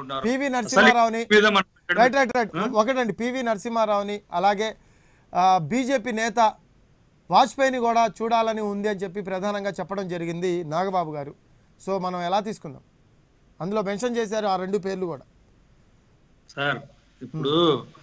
అనుకుంటున్నారు పివి అసలు నరసింహారావుని ఈ మీద మనం ఎక్కడ- రైట్ రైట్ రైట్ ఒకటండి పివి నరసింహారావుని అలాగే బీజేపీ నేత వాజ్పేయిని కూడా చూడాలని ఉంది అని చెప్పి ప్రధానంగా చెప్పడం జరిగింది నాగబాబు గారు సో మనం ఎలా తీసుకుందాం అందులో మెన్షన్ చేశారు ఆ రెండు పేర్లు కూడా సార్ ఇప్పుడు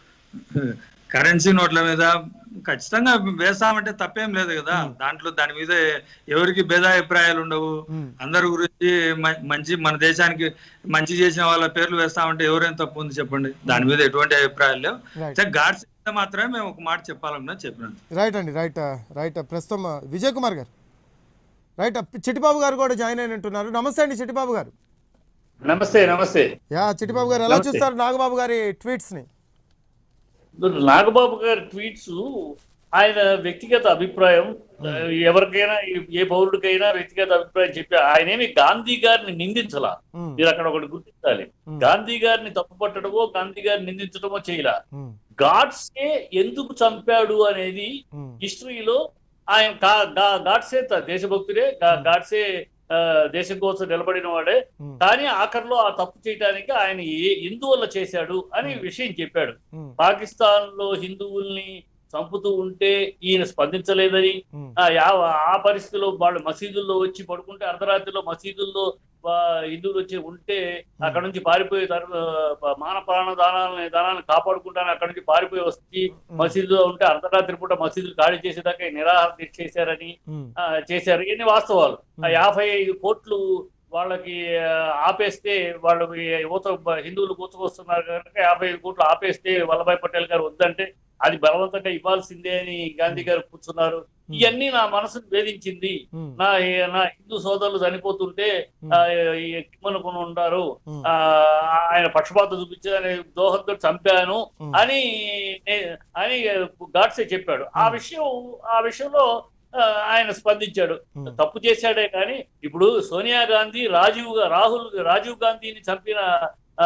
కరెన్సీ నోట్ల మీద ఖచ్చితంగా వేస్తామంటే తప్పేం లేదు కదా దాంట్లో దాని మీద ఎవరికి భేదాభిప్రాయాలు ఉండవు మ్మ్. అందరి గురించి మ- మంచి మన దేశానికి మంచి చేసిన వాళ్ళ పేర్లు వేస్తామంటే ఎవరేం తప్పు ఉంది చెప్పండి దాని మీద ఎటువంటి అభిప్రాయాలు లేవు రైట్ అయితే గాడ్స్ మీద మాత్రమే మేము ఒక మాట చెప్పాలన్నా చెప్పినాం రైట్ అండి రైట్ రైట్ ప్రస్తుతం ఆ, విజయ్ కుమార్ గారు రైట్ ఆ, చిట్టిబాబు గారు కూడా జాయిన్ అయినట్టున్నారు నమస్తే అండి చిట్టిబాబు గారు నమస్తే నమస్తే యా చిట్టిబాబు గారు ఎలా నమస్తే. చూస్తారు నాగబాబు గారి ట్వీట్స్ని ఇప్పుడు నాగబాబు గారి ట్వీట్స్ ఆయన వ్యక్తిగత అభిప్రాయం ఎవరికైనా ఏ పౌరుడికైనా వ్యక్తిగత అభిప్రాయం చెప్పి ఆయన ఏమి గాంధీ గారిని నిందించలా మ్మ్. మీరు అక్కడ ఒకటి గుర్తించాలి మ్మ్. గాంధీ గారిని తప్పుపట్టడమో గాంధీ గారిని నిందించడమో చేయలా మ్మ్. గాడ్సే ఎందుకు చంపాడు అనేది మ్మ్. హిస్టరీలో ఆయన గా- గా- గాడ్సే త- దేశభక్తుడే గా- గాడ్సే ఆ, దేశం కోసం నిలబడిన వాడే మ్మ్. కానీ ఆఖరిలో ఆ తప్పు చేయడానికి ఆయన ఏ- ఎందువల్ల చేశాడు అని విషయం చెప్పాడు మ్మ్. పాకిస్తాన్ లో హిందువుల్ని చంపుతూ ఉంటే ఈయన స్పందించలేదని మ్మ్. ఆ యా- ఆ పరిస్థితిలో వాళ్ళు మసీదుల్లో వచ్చి పడుకుంటే అర్ధరాత్రిలో మసీదుల్లో ఆ, హిందువులు వచ్చి ఉంటే అక్కడ నుంచి పారిపోయి తరు- ఆ, మాన ప్రాణ దానాలని దానాన్ని కాపాడుకుంటాను అక్కడ నుంచి పారిపోయి వచ్చి మసీదులో ఉంటే అర్ధరాత్రి పూట మసీదులు ఖాళీ చేసేదాకా ఈ నిరాహార దీక్ష చేశారని మ్మ్. ఆ, చేశారు ఇన్ని వాస్తవాలు ఆ యాభై ఐదు కోట్లు వాళ్ళకి ఆ, ఆపేస్తే వాళ్ళు ఈ యువత హిందువులు కూర్చుకొస్తున్నారు కనుక యాభై ఐదు కోట్లు ఆపేస్తే వల్లభాయ్ పటేల్ గారు వద్దంటే అది బలవంతంగా ఇవ్వాల్సిందే అని గాంధీ గారు కూర్చున్నారు ఇవన్నీ నా మనసును వేధించింది మ్మ్. నా నా హిందూ సోదరులు చనిపోతుంటే ఆ, ఈ ఎక్కిమనుకుని ఉంటారు మ్మ్. ఆ, ఆయన పక్షపాతం చూపించని దోహంతో చంపాను మ్మ్. అని నే- అని గాడ్సే చెప్పాడు ఆ విషయం ఆ విషయంలో ఆ, ఆయన స్పందించాడు మ్మ్. తప్పు చేశాడే కానీ ఇప్పుడు సోనియా గాంధీ రాజీవ్ గా- రాహుల్ రాజీవ్ గాంధీని చంపిన ఆ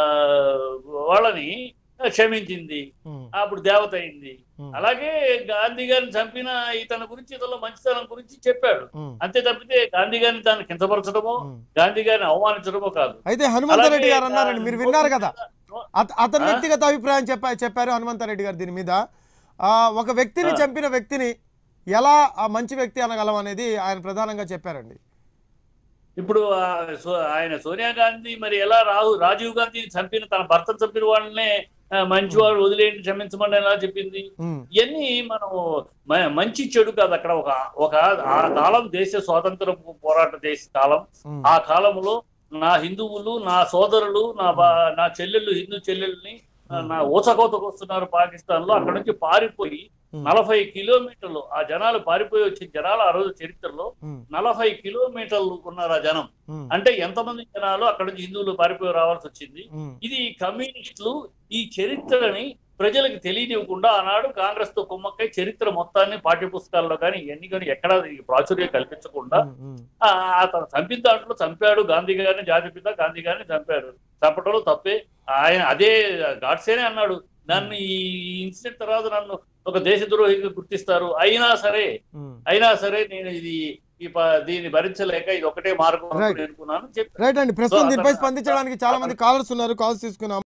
వాళ్ళని క్షమించింది మ్మ్. అప్పుడు దేవత అయింది మ్మ్. అలాగే గాంధీ గారిని చంపిన ఇతని గురించి ఇతను మంచితనం గురించి చెప్పాడు మ్మ్. అంతే తప్పితే గాంధీ గారిని దాన్ని కించపరచడమో మ్మ్. గాంధీ గారిని అవమానించడమో కాదు అయితే హనుమంతరెడ్డి అలాగే, గారు అన్నారండి మీరు విన్నారు కదా నో- అత- అతని ఆ? వ్యక్తిగత అభిప్రాయం చెప్పా చెప్పారు హనుమంతరెడ్డి గారు దీని మీద ఆ, ఒక వ్యక్తిని ఆ. చంపిన వ్యక్తిని ఎలా ఆ మంచి వ్యక్తి అనగలం అనేది ఆయన ప్రధానంగా చెప్పారండి ఇప్పుడు ఆ సో- ఆయన సోనియా గాంధీ మరి ఎలా రాహు రాజీవ్ గాంధీని చంపిన తన భర్తను చంపిన వాళ్ళనే ఆ, మంచివాడు వదిలేయండి క్షమించమని ఎలా చెప్పింది ఉమ్, ఇవన్నీ మనం మ- మంచి చెడు కాదు అక్కడ ఒక ఒక ఆ కాలం దేశ స్వాతంత్ర పోరాట దేశ కాలం ఉమ్, ఆ కాలంలో నా హిందువులు నా సోదరులు నా బా- నా చెల్లెళ్ళు హిందూ చెల్లెల్ని ఆ, నా ఊచకోతకు వస్తున్నారు పాకిస్తాన్ లో అక్కడ నుంచి పారిపోయి ఉమ్, నలభై కిలోమీటర్లు ఆ జనాలు పారిపోయి వచ్చిన జనాలు ఆ రోజు చరిత్రలో ఉమ్, నలభై కిలోమీటర్లు ఉన్నారు ఆ జనం ఉమ్, అంటే ఎంతమంది జనాలు అక్కడ నుంచి హిందువులు పారిపోయి రావాల్సి వచ్చింది ఉమ్, ఇది కమ్యూనిస్టులు ఈ చరిత్రని ప్రజలకు తెలియనివ్వకుండా ఆనాడు కాంగ్రెస్ తో కుమ్మక్కై చరిత్ర మొత్తాన్ని పాఠ్య పుస్తకాల్లో కానీ ఇవన్నీ కానీ ఎక్కడ ప్రాచుర్యం కల్పించకుండా ఉమ్, ఉమ్, ఆ, అతను చంపిన దాంట్లో చంపాడు గాంధీ గారిని జాతిపిత గాంధీ గారిని చంపాడు చంపడంలో తప్పే ఆయన అదే గాడ్సేనే అన్నాడు నన్ను ఈ ఇన్సిడెంట్ తర్వాత నన్ను ఒక దేశద్రోహిగా గుర్తిస్తారు అయినా సరే ఉమ్. అయినా సరే నేను ఇది ఈ ప- దీన్ని భరించలేక ఇది ఒకటే మార్గం Right. అనుకున్నాను చెప్పి రైట్ అండి ప్రస్తుతం సో దీనిపై అతను- స్పందించడానికి చాలా మంది కాలర్స్ ఉన్నారు కాల్స్ తీసుకున్నాం